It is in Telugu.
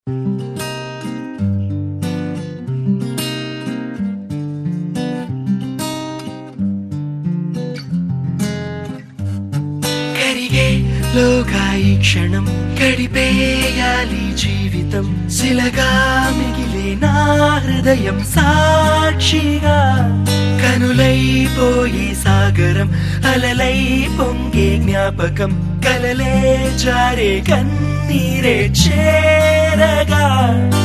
కరిగే లోగా ఈ క్షణం గడిపేయాలి జీవితం శిలగా మిగిలే నా హృదయం సాక్షిగా కనులైపోయే సాగరం అలలై పొంగే జ్ఞాపకం కలలే జారే కన్నీరే చేరగా